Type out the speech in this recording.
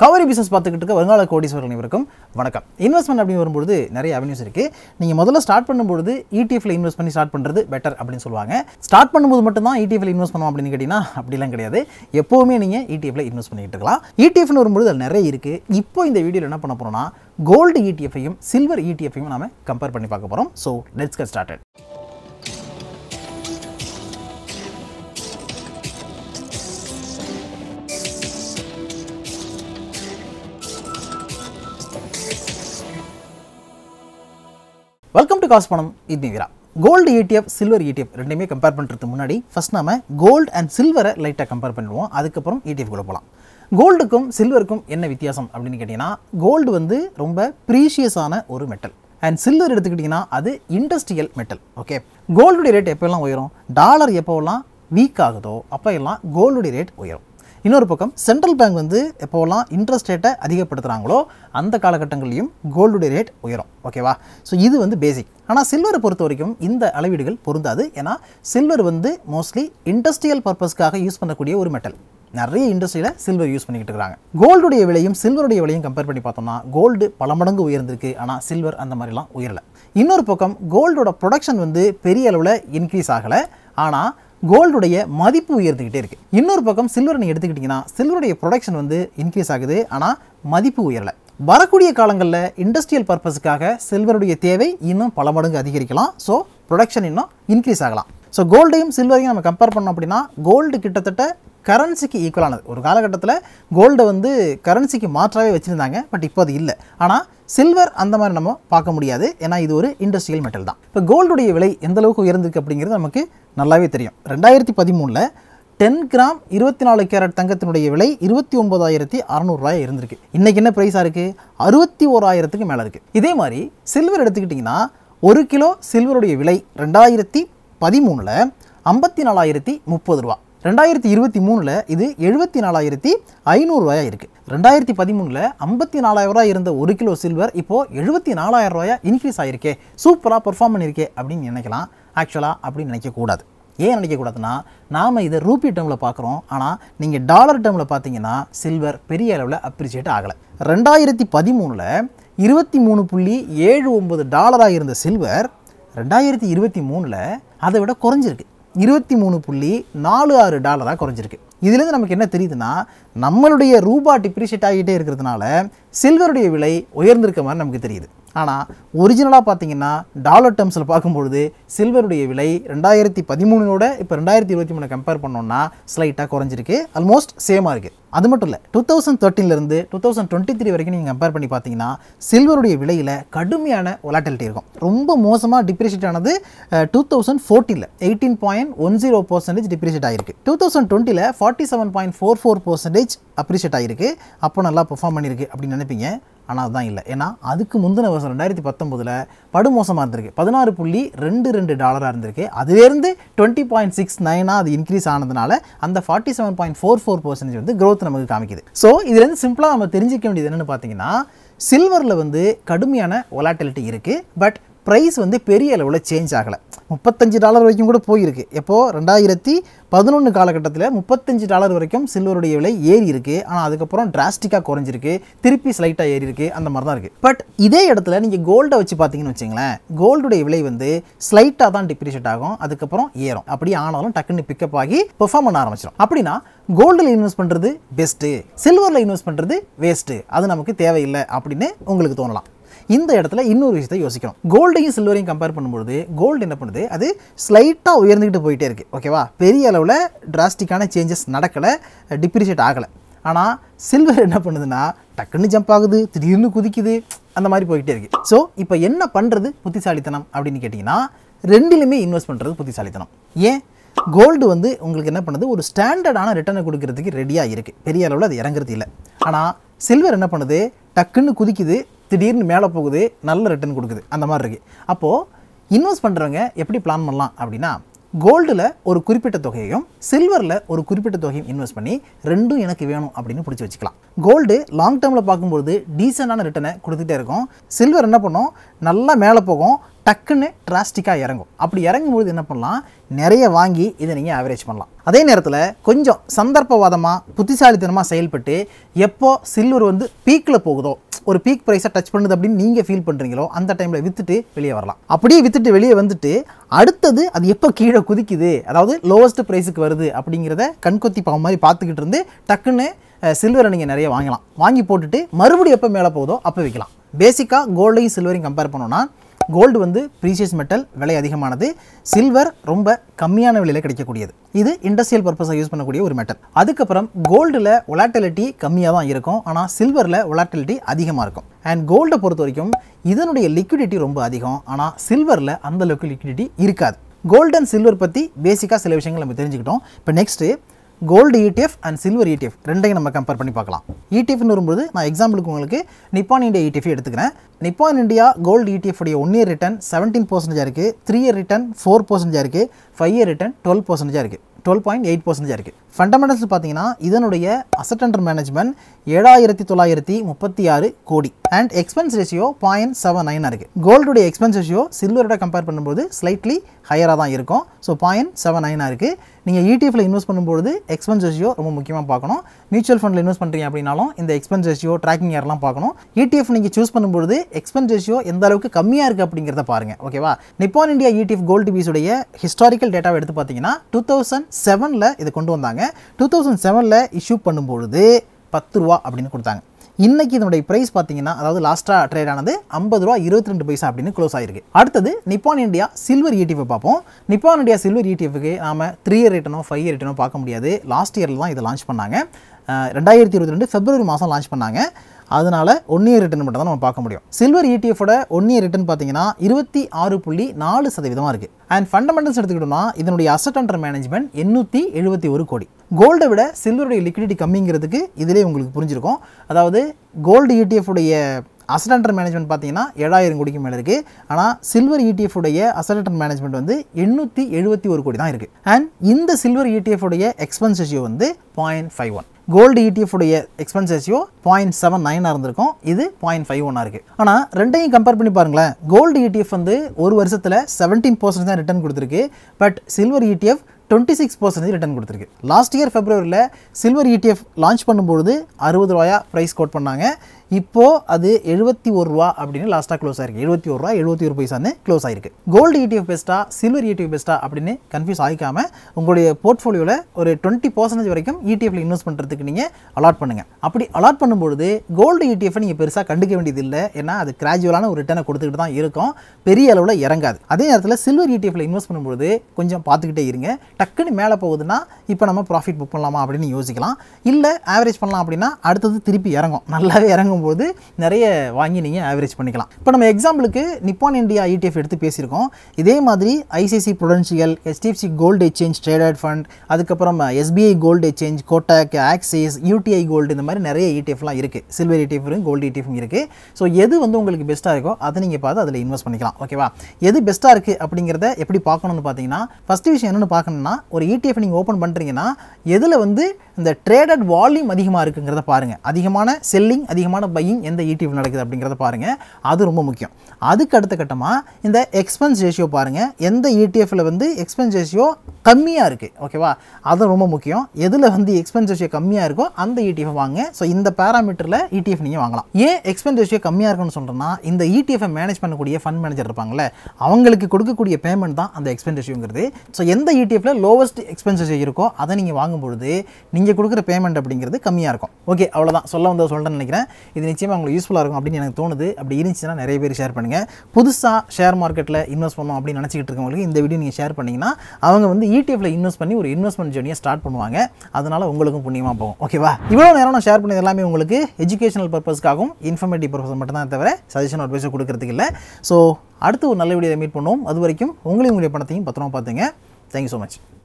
கவரி பிசினஸ் பார்த்துக்கிட்டு இருக்க வருங்கால கோடீஸ்வரர் அனைவருக்கும் வணக்கம் இன்வெஸ்ட்மெண்ட் அப்படின்னு வரும்பொழுது நிறைய அவென்யூஸ் இருக்குது நீங்கள் முதல்ல ஸ்டார்ட் பண்ணும்பொழுது இடிஎஃப்ல இன்வெஸ்ட் பண்ணி ஸ்டார்ட் பண்ணுறது பெட்டர் அப்படின்னு சொல்லுவாங்க ஸ்டார்ட் பண்ணும்போது மட்டும்தான் இடிஎஃப்ல இன்வெஸ்ட் பண்ணுவோம் அப்படின்னு கேட்டிங்கன்னா அப்படிலாம் கிடையாது எப்போவுமே நீங்கள் இடிஎஃப்ல இன்வெஸ்ட் பண்ணிட்டு இருக்கலாம் இடிஎஃப்னு வரும்பொழுது அது நிறைய இருக்குது இப்போ இந்த வீடியோவில் என்ன பண்ண போகிறோம்னா கோல்டு இடிஎஃப்ஐயும் சில்வர் இடிஎஃப்ஐயும் நாம கம்பேர் பண்ணி பார்க்க போகிறோம் so let's get started welcome to காசு பணம் இது Veera gold ETF silver ETF ரெண்டையுமே கம்பேர் பண்ணுறதுக்கு முன்னாடி ஃபர்ஸ்ட் நாம கோல்டு அண்ட் சில்வரை லைட்டாக கம்பேர் பண்ணிடுவோம் அதுக்கப்புறம் ETF குள்ள போகலாம் கோல்டுக்கும் சில்வருக்கும் என்ன வித்தியாசம் அப்படின்னு கேட்டிங்கன்னா கோல்டு வந்து ரொம்ப ப்ரீஷியஸான ஒரு மெட்டல் அண்ட் சில்வர் எடுத்துக்கிட்டிங்கன்னா அது இண்டஸ்ட்ரியல் மெட்டல் ஓகே கோல்டுடைய ரேட் எப்போல்லாம் உயரும் டாலர் எப்போல்லாம் வீக் ஆகுதோ அப்போ எல்லாம் கோல்டுடைய ரேட் உயரும் இன்னொரு பக்கம் சென்ட்ரல் பேங்க் வந்து எப்போல்லாம் இன்ட்ரெஸ்ட் ரேட்டை அதிகப்படுத்துகிறாங்களோ அந்த காலகட்டங்கள்லையும் கோல்டுடைய ரேட் உயரும் ஓகேவா ஸோ இது வந்து பேசிக் ஆனால் சில்வரை பொறுத்த வரைக்கும் இந்த அளவீடுகள் பொருந்தாது ஏன்னா சில்வர் வந்து மோஸ்ட்லி இண்டஸ்ட்ரியல் பர்பஸ்க்காக யூஸ் பண்ணக்கூடிய ஒரு மெட்டல் நிறைய இண்டஸ்ட்ரியில் சில்வர் யூஸ் பண்ணிக்கிட்டு இருக்காங்க கோல்டுடைய விலையும் சில்வருடைய விலையும் கம்பேர் பண்ணி பார்த்தோம்னா கோல்டு பல மடங்கு உயர்ந்திருக்கு ஆனால் சில்வர் அந்த மாதிரிலாம் உயரல இன்னொரு பக்கம் கோல்டோட ப்ரொடக்ஷன் வந்து பெரிய அளவில் இன்க்ரீஸ் ஆகலை ஆனால் கோல்டுடைய மதிப்பு உயர்ந்துக்கிட்டே இருக்கு இன்னொரு பக்கம் சில்வர் நீங்கள் எடுத்துக்கிட்டிங்கன்னா சில்வருடைய ப்ரொடக்ஷன் வந்து இன்க்ரீஸ் ஆகுது ஆனால் மதிப்பு உயரல வரக்கூடிய காலங்களில் இண்டஸ்ட்ரியல் பர்பஸுக்காக சில்வருடைய தேவை இன்னும் பல மடங்கு அதிகரிக்கலாம் ஸோ ப்ரொடக்ஷன் இன்னும் இன்க்ரீஸ் ஆகலாம் ஸோ கோல்டையும் சில்வரையும் நம்ம கம்பேர் பண்ணோம் அப்படின்னா கோல்டு கிட்டத்தட்ட கரன்சிக்கு ஈக்குவலானது ஒரு காலகட்டத்தில் கோல்டை வந்து கரன்சிக்கு மாற்றாவே வச்சுருந்தாங்க பட் இப்போ அது இல்லை ஆனால் சில்வர் அந்த மாதிரி நம்ம பார்க்க முடியாது ஏன்னா இது ஒரு இண்டஸ்ட்ரியல் மெட்டல் தான் இப்போ கோல்டுடைய விலை எந்த அளவுக்கு உயர்ந்திருக்கு அப்படிங்கிறது நமக்கு நல்லாவே தெரியும் ரெண்டாயிரத்தி பதிமூணில் டென் கிராம் இருபத்தி நாலு கேரட் தங்கத்தினுடைய விலை இருபத்தி ஒன்பதாயிரத்தி அறநூறுரூவாய் இருந்திருக்கு இன்றைக்கி என்ன ப்ரைஸாக இருக்குது அறுபத்தி ஓராயிரத்துக்கு மேலே இருக்குது இதே மாதிரி சில்வர் எடுத்துக்கிட்டிங்கன்னா ஒரு கிலோ சில்வருடைய விலை ரெண்டாயிரத்தி பதிமூணில் ஐம்பத்தி நாலாயிரத்தி முப்பது ரூபா ரெண்டாயிரத்தி இருபத்தி மூணில் இது எழுபத்தி நாலாயிரத்தி ஐநூறுரூவாயாக இருக்குது ரெண்டாயிரத்தி பதிமூணில் ஐம்பத்தி நாலாயிரம் ரூபாய் இருந்த ஒரு கிலோ சில்வர் இப்போது எழுபத்தி நாலாயிரம் ரூபாயா இன்க்ரீஸ் ஆகிருக்கே சூப்பராக பெர்ஃபார்ம் பண்ணியிருக்கே அப்படின்னு நினைக்கலாம் ஆக்சுவலாக அப்படின்னு நினைக்கக்கூடாது ஏன் நினைக்கக்கூடாதுன்னா நாம் இதை ரூபி டேர்மில் பார்க்குறோம் ஆனால் நீங்கள் டாலர் டேர்மில் பார்த்தீங்கன்னா சில்வர் பெரிய அளவில் அப்ரிஷியேட் ஆகலை ரெண்டாயிரத்தி பதிமூணில் இருபத்தி மூணு புள்ளி ஏழு ஒம்பது டாலராக இருந்த சில்வர் ரெண்டாயிரத்தி இருபத்தி மூணில் அதை விட குறைஞ்சிருக்கு இருபத்தி மூணு புள்ளி நாலு ஆறு டாலராக குறைஞ்சிருக்கு இதுலேருந்து நமக்கு என்ன தெரியுதுன்னா நம்மளுடைய ரூபா டிப்ரிஷியேட் ஆகிட்டே இருக்கிறதுனால சில்வருடைய விலை உயர்ந்திருக்க மாதிரி நமக்கு தெரியுது ஆனால் ஒரிஜினலாக பார்த்தீங்கன்னா டாலர் டேர்ம்ஸில் பார்க்கும்பொழுது சில்வருடைய விலை ரெண்டாயிரத்தி பதிமூணோட இப்போ ரெண்டாயிரத்தி இருபத்தி மூணு கம்பேர் பண்ணோம்னா ஸ்லைட்டாக குறைஞ்சிருக்கு ஆல்மோஸ்ட் சேமாக இருக்குது அது மட்டும் இல்லை டூ தௌசண்ட் தேர்ட்டின்லேருந்து டூ தௌசண்ட் டுவெண்ட்டி த்ரீ வரைக்கும் நீங்கள் கம்பேர் பண்ணி பார்த்தீங்கன்னா சில்வருடைய விலையில் கடுமையான ஒலாட்டிலிட்டி இருக்கும் ரொம்ப மோசமாக டிப்ரிஷியேட் ஆனது டூ தௌசண்ட் ஃபோர்ட்டியில் eighteen point one zero percentage depreciate ஆகிருக்கு டூ தௌசண்ட் டுவெண்ட்டியில் forty seven point four four percentage appreciate ஆகிருக்கு அப்போ நல்லா பெர்ஃபார்ம் பண்ணியிருக்கு அப்படின்னு நினைப்பீங்க ஆனால் அதுதான் இல்லை ஏன்னா அதுக்கு முந்தின வருஷம் ரெண்டாயிரத்தி பத்தொம்போதில் படுமோசமாக இருந்திருக்கு பதினாறு புள்ளி ரெண்டு ரெண்டு டாலராக இருந்திருக்கு அதுலேருந்து டுவெண்ட்டி பாயிண்ட் சிக்ஸ் நைனாக அது இன்க்ரீஸ் ஆனதுனால அந்த forty seven point four four percentage வந்து க்ரோத் நமக்கு காமிக்குது ஸோ இதுலேருந்து சிம்பிளாக நம்ம தெரிஞ்சிக்க வேண்டியது என்னென்னு பார்த்தீங்கன்னா சில்வரில் வந்து கடுமையான ஒலாட்டிலிட்டி இருக்குது பட் ப்ரைஸ் வந்து பெரிய அளவில் சேஞ்ச் ஆகலை முப்பத்தஞ்சு டாலர் வரைக்கும் கூட போயிருக்கு எப்போது ரெண்டாயிரத்தி பதினொன்று காலகட்டத்தில் முப்பத்தஞ்சு டாலர் வரைக்கும் சில்வருடைய விலை ஏறி இருக்குது ஆனால் அதுக்கப்புறம் டிராஸ்டிக்காக குறைஞ்சிருக்கு திருப்பி ஸ்லைட்டாக ஏறி இருக்குது அந்த மாதிரி தான் இருக்குது பட் இதே இடத்துல நீங்கள் கோல்டை வச்சு பார்த்தீங்கன்னு வச்சிங்களேன் கோல்டுடைய விலை வந்து ஸ்லைட்டாக தான் டிப்ரிஷியேட் ஆகும் அதுக்கப்புறம் ஏறும் அப்படி ஆனாலும் டக்குன்னு பிக்கப் ஆகி பெர்ஃபார்ம் பண்ண ஆரம்பிச்சிடும் அப்படின்னா கோல்டில் இன்வெஸ்ட் பண்ணுறது பெஸ்ட்டு சில்வரில் இன்வெஸ்ட் பண்ணுறது வேஸ்ட்டு அது நமக்கு தேவையில்லை அப்படின்னு உங்களுக்கு தோணலாம் இந்த இடத்துல இன்னொரு விஷயத்தை யோசிக்கணும் கோல்டையும் சில்வரையும் கம்பேர் பண்ணும்போது கோல்டு என்ன பண்ணுது அது ஸ்லைட்டாக உயர்ந்துக்கிட்டு போயிட்டே இருக்குது ஓகேவா பெரிய அளவில் டிராஸ்டிக்கான சேஞ்சஸ் நடக்கலை டிப்ரிஷியேட் ஆகலை ஆனால் சில்வர் என்ன பண்ணுதுன்னா டக்குன்னு ஜம்ப் ஆகுது திடீர்னு குதிக்குது அந்த மாதிரி போய்கிட்டே இருக்குது ஸோ இப்போ என்ன பண்ணுறது புத்திசாலித்தனம் அப்படின்னு கேட்டிங்கன்னா ரெண்டிலுமே இன்வெஸ்ட் பண்ணுறது புத்திசாலித்தனம் ஏன் கோல்டு வந்து உங்களுக்கு என்ன பண்ணுது ஒரு ஸ்டாண்டர்டான ரிட்டர்னை கொடுக்கறதுக்கு ரெடியாக இருக்குது பெரிய அளவில் அது இறங்குறது இல்லை ஆனால் சில்வர் என்ன பண்ணுது டக்குன்னு குதிக்குது திடீர்னு மேலே போகுது நல்ல ரிட்டர்ன் கொடுக்குது அந்த மாதிரி இருக்குது அப்போது இன்வெஸ்ட் பண்ணுறவங்க எப்படி பிளான் பண்ணலாம் அப்படின்னா கோல்டில் ஒரு குறிப்பிட்ட தொகையையும் சில்வரில் ஒரு குறிப்பிட்ட தொகையும் இன்வெஸ்ட் பண்ணி ரெண்டும் எனக்கு வேணும் அப்படின்னு பிடிச்சி வச்சுக்கலாம் கோல்டு லாங் டேர்மில் பார்க்கும்போது டீசெண்டான ரிட்டனை கொடுத்துட்டே இருக்கும் சில்வர் என்ன பண்ணும் நல்லா மேலே போகும் டக்குன்னு டிராஸ்டிக்காக இறங்கும் அப்படி இறங்கும்போது என்ன பண்ணலாம் நிறைய வாங்கி இதை நீங்கள் ஆவரேஜ் பண்ணலாம் அதே நேரத்தில் கொஞ்சம் சந்தர்ப்பவாதமாக புத்திசாலித்தனமாக செயல்பட்டு எப்போ சில்வர் வந்து பீக்கில் போகுதோ ஒரு பீக் ப்ரைஸை டச் பண்ணுது அப்படின்னு நீங்கள் ஃபீல் பண்ணுறீங்களோ அந்த டைமில் விற்றுட்டு வெளியே வரலாம் அப்படியே விற்றுட்டு வெளியே வந்துட்டு அடுத்தது அது எப்போ கீழே குதிக்குது அதாவது லோவஸ்ட் ப்ரைஸுக்கு வருது அப்படிங்கிறத கண்கொத்தி பாவம் மாதிரி பார்த்துக்கிட்டு இருந்து டக்குன்னு சில்வரை நீங்கள் நிறைய வாங்கலாம் வாங்கி போட்டுட்டு மறுபடியும் எப்போ மேலே போகுதோ அப்போ விற்கலாம் பேசிக்காக கோல்டையும் சில்வரையும் கம்பேர் பண்ணோன்னா கோல்டு வந்து ப்ரீசியஸ் மெட்டல் விலை அதிகமானது சில்வர் ரொம்ப கம்மியான விலையில் கிடைக்கக்கூடியது இது இண்டஸ்ட்ரியல் பர்பஸை யூஸ் பண்ணக்கூடிய ஒரு மெட்டல் அதுக்கப்புறம் கோல்டில் ஒலாட்டிலிட்டி கம்மியாக தான் இருக்கும் ஆனால் சில்வரில் ஒலாட்டிலிட்டி அதிகமாக இருக்கும் அண்ட் கோல்டை பொறுத்த வரைக்கும் இதனுடைய லிக்விடிட்டி ரொம்ப அதிகம் ஆனால் சில்வரில் அந்த அளவுக்கு லிக்விடிட்டி இருக்காது கோல்டு அண்ட் சில்வர் பற்றி பேசிக்காக சில விஷயங்கள் நம்ம தெரிஞ்சுக்கிட்டோம் இப்போ next gold ETF and silver ETF ரெண்டையும் நம்ம கம்பேர் பண்ணி பார்க்கலாம் இடிஎஃப்னு வரும்போது நான் எக்ஸாம்பிளுக்கு உங்களுக்கு நிப்பான் இந்தியா இடிஎஃப் எடுத்துக்கிறேன் நிப்பான் இந்தியா கோல்டு இடிஎஃப் உடைய ஒன் இயர் ரிட்டர்ன் செவன்டீன் பர்சன்டேஜாக இருக்குது த்ரீ இயர் ரிட்டர்ன் ஃபோர் பர்சன்டேஜாக இருக்குது ஃபைவ் இயர் ரிட்டர்ன் டுவெல் பர்சன்டேஜாக இருக்குது டுவெல் பாயிண்ட் எயிட் பர்சன்டேஜாக இருக்குது ஃபண்டமெண்டல்ஸ் பார்த்தீங்கன்னா இதனுடைய அசட் அண்டர் மேனேஜ்மெண்ட் ஏழாயிரத்தி தொள்ளாயிரத்தி முப்பத்தி ஆறு கோடி and expense ratio point seven நைனாக இருக்குது கோல்டுடைய எக்ஸ்பென்ஸ் ரேஷியோ சில்வரோட கம்பேர் பண்ணும்போது ஸ்லைட்லி ஹையராக தான் இருக்கும் ஸோ பாயிண்ட் செவன் நைனாக இருக்குது நீங்கள் இடிஎஃப்ல இன்வெஸ்ட் பண்ணும்போது எக்ஸ்பென்ஸ் ரேஷியோ ரொம்ப முக்கியமாக பார்க்கணும் மியூச்சுவல் ஃபண்டில் இன்வெஸ்ட் பண்ணுறீங்க அப்படின்னாலும் இந்த எக்ஸ்பென்ஸ் ரேஷியோ ட்ராக்கிங் யாரெல்லாம் பார்க்கணும் இடிஎஃப் நீங்கள் சூஸ் பண்ணும்போது எக்ஸ்பென்ஸ் ரேஷியோ எந்த அளவுக்கு கம்மியாக இருக்குது அப்படிங்கிறத பாருங்கள் ஓகேவா நிப்பான் இந்தியா இடிஎஃப் கோல்டு பீஸுடைய ஹிஸ்டாரிக்கல் டேட்டாவை எடுத்து பார்த்தீங்கன்னா டூ தௌசண்ட் செவனில் இது கொண்டு வந்தாங்க டூ தௌசண்ட் செவனில் இஷ்யூ பண்ணும்பொழுது பத்து ரூபா அப்படின்னு கொடுத்தாங்க இன்னைக்கு இதனுடைய பிரைஸ் பார்த்தீங்கன்னா அதாவது லாஸ்ட்டாக ட்ரேட் ஆனது ஐம்பது ரூபா இருபத்தி ரெண்டு பைசா அப்படின்னு க்ளோஸ் ஆயிருக்கு அடுத்தது நிப்பான் இந்தியா சில்வர் இடிஎஃப் பார்ப்போம் நிப்பான் இந்தியா சில்வர் இடிஎஃப்க்கு நாம த்ரீ இயர் ரிட்டனோ ஃபைவ் இயர் ரிட்டனோ பார்க்க முடியாது லாஸ்ட் இயரில் தான் இதை லான்ச் பண்ணாங்க அஹ் ரெண்டாயிரத்தி இருபத்தி ரெண்டு பிப்ரவரி மாதம் லான்ச் பண்ணாங்க அதனால ஒன் இயர் ரிட்டர்ன் மட்டும் தான் நம்ம பார்க்க முடியும் சில்வர் இடிஎஃபோட ஒன் இயர் ரிட்டர்ன் பார்த்தீங்கன்னா இருபத்தி ஆறு புள்ளி நாலு சதவீதமாக இருக்குது அண்ட் ஃபண்டமெண்டல்ஸ் எடுத்துக்கிட்டோம்னா இதனுடைய அசட் அண்டர் மேனேஜ்மெண்ட் எண்ணூற்றி எழுபத்தி ஒரு கோடி கோல்டை விட சில்வருடைய லிக்விடிட்டி கம்மிங்கிறதுக்கு இதிலே உங்களுக்கு புரிஞ்சிருக்கும் அதாவது கோல்டு ETF உடைய அசட் அண்டர் மேனேஜ்மெண்ட் பார்த்தீங்கன்னா ஏழாயிரம் கோடிக்கு மேலே இருக்குது ஆனால் சில்வர் ETF உடைய அசட் அண்டர் மேனேஜ்மெண்ட் வந்து எண்ணூற்றி எழுபத்தி ஒரு கோடி தான் இருக்குது அண்ட் இந்த சில்வர் ETF உடைய எக்ஸ்பென்ஸ் ரேஷியோ வந்து point five one gold ETF உடைய எக்ஸ்பென்ஸ் ரேஷியோ பாயிண்ட் செவன் நைனாக இருந்திருக்கும் இது பாயிண்ட் ஃபைவ் ஒன்னாக இருக்குது ஆனால் ரெண்டையும் கம்பேர் பண்ணி பாருங்களேன் கோல்டு ETF வந்து ஒரு வருஷத்தில் செவன்டீன் பர்சன்ட் தான் ரிட்டர்ன் கொடுத்துருக்கு but silver ETF twenty six percentage return கொடுத்துருக்கு லாஸ்ட் இயர் ஃபெப்ரவரியில் சில்வர் ETF லான்ச் பண்ணும்பொழுது அறுபது ரூபாயா ப்ரைஸ் கோட் பண்ணாங்க இப்போது அது எழுபத்தி ஒரு ரூபா அப்படின்னு லாஸ்ட்டாக க்ளோஸ் ஆயிருக்கு எழுபத்தி ஒரு ரூபா எழுபத்தி ஒரு பைசான்னு க்ளோஸ் ஆயிருக்கு கோல்டு ETF பெஸ்ட்டா சில்வர் ETF பெஸ்ட்டா அப்படின்னு கன்ஃபியூஸ் ஆகிக்காம உங்களுடைய போர்ட்ஃபோலியோவில் ஒரு டுவெண்ட்டி பர்சன்டேஜ் வரைக்கும் இடிஎஃப்ல இன்வெஸ்ட் பண்ணுறதுக்கு நீங்கள் அலாட் பண்ணுங்கள் அப்படி அலாட் பண்ணும்பொழுது கோல்டு ETF நீங்கள் பெருசாக கண்டுக்க வேண்டியது இல்லை ஏன்னா அது கிராஜுவலான ஒரு ரிட்டர்னை கொடுத்துக்கிட்டு தான் இருக்கும் பெரிய அளவில் இறங்காது அதே நேரத்தில் சில்வர் இடிஎஃப்ல இன்வெஸ்ட் பண்ணும்போது கொஞ்சம் பார்த்துக்கிட்டே இருங்க டக்குன்னு மேலே போகுதுன்னா இப்போ நம்ம ப்ராஃபிட் புக் பண்ணலாமா அப்படின்னு யோசிக்கலாம் இல்லை ஆவரேஜ் பண்ணலாம் அப்படின்னா அடுத்தது திருப்பி இறங்கும் நல்லாவே இறங்கும் போது நிறைய வாங்கி நீங்கள் ஆவரேஜ் பண்ணிக்கலாம் இப்போ நம்ம எக்ஸாம்பிளுக்கு நிப்பான் இந்தியா ETF எடுத்து பேசியிருக்கோம் இதே மாதிரி ICICI Prudential HDFC gold exchange traded fund அதுக்கப்புறம் SBI gold exchange Kotak Axis UTI gold இந்த மாதிரி நிறைய இடிஎஃப்லாம் இருக்குது சில்வர் ETF கோல்டு இடிஎஃப் இருக்குது ஸோ எது வந்து உங்களுக்கு பெஸ்ட்டாக இருக்கோ அதை நீங்கள் பார்த்து அதில் இன்வெஸ்ட் பண்ணிக்கலாம் ஓகேவா எது பெஸ்ட்டாக இருக்குது அப்படிங்கிறத எப்படி பார்க்கணும்னு பார்த்தீங்கன்னா ஃபஸ்ட் விஷயம் என்னென்னு பார்க்கணும்னா ஒரு ETF நீங்கள் ஓப்பன் பண்ணுறீங்கன்னா எதில் வந்து இந்த ட்ரேடட் வால்யூம் அதிகமாக இருக்குங்கிறத பாருங்கள் அதிகமான செல்லிங் அதிகமான பையிங் எந்த ETF நடக்குது அப்படிங்கிறத பாருங்கள் அது ரொம்ப முக்கியம் அதுக்கு அடுத்த கட்டமாக இந்த எக்ஸ்பென்ஸ் ரேஷியோ பாருங்கள் எந்த இடிஎஃப்ல வந்து எக்ஸ்பென்ஸ் ரேஷியோ கம்மியாக இருக்குது ஓகேவா அது ரொம்ப முக்கியம் எதில் வந்து எக்ஸ்பென்ஸ் ரேஷியோ கம்மியாக இருக்கோ அந்த ETF வாங்க ஸோ இந்த பேராமீட்டரில் ETF நீங்கள் வாங்கலாம் ஏன் எக்ஸ்பென்ஸ் ரேஷியோ கம்மியாக இருக்குன்னு சொல்கிறேன்னா இந்த ETF மேனேஜ் பண்ணக்கூடிய ஃபண்ட் மேனேஜர் இருப்பாங்கல்ல அவங்களுக்கு கொடுக்கக்கூடிய பேமெண்ட் தான் அந்த எக்ஸ்பென்ஸ் ரேஷியோங்கிறது ஸோ எந்த இடிஎஃப்ல லோவஸ்ட் எக்ஸ்பென்ஸ் ரேஷியோ இருக்கோ அதை நீங்கள் வாங்கும்பொழுது நீங்கள் கொடுக்குற பேமெண்ட் அப்படிங்கிறது கம்மியாக இருக்கும் ஓகே அவ்வளோதான் சொல்ல வந்ததை சொல்கிறேன்னு நினைக்கிறேன் இது நிச்சயமாக உங்களுக்கு யூஸ்ஃபுல்லாக இருக்கும் அப்படின்னு எனக்கு தோணுது அப்படி இருந்துச்சுன்னா நிறைய பேர் ஷேர் பண்ணுங்கள் புதுசாக ஷேர் மார்க்கெட்டில் இன்வெஸ்ட் பண்ணணும் அப்படின்னு நினச்சிக்கிட்டு இருக்கவங்களுக்கு இந்த வீடியோ நீங்கள் ஷேர் பண்ணிங்கன்னா அவங்க வந்து இடிஎஃப்ல இன்வெஸ்ட் பண்ணி ஒரு இன்வெஸ்ட்மெண்ட் ஜேர்னியை ஸ்டார்ட் பண்ணுவாங்க அதனால் உங்களுக்கும் புண்ணியமாக போகும் ஓகேவா இவ்வளோ நேரம் நான் ஷேர் பண்ணது எல்லாமே உங்களுக்கு எஜுகேஷனல் பர்பஸ்க்காகவும் இன்ஃபர்மேட்டிவ் பர்பஸ் மட்டும் தான் தவிர சஜஷன் அட்வைஸை கொடுக்கறதுக்கு இல்லை ஸோ அடுத்து ஒரு நல்ல வீடியோ மீட் பண்ணுவோம் அது வரைக்கும் உங்களையும் உங்களுடைய பணத்தையும் பத்திரமா பார்த்துங்க தேங்க்யூ ஸோ மச்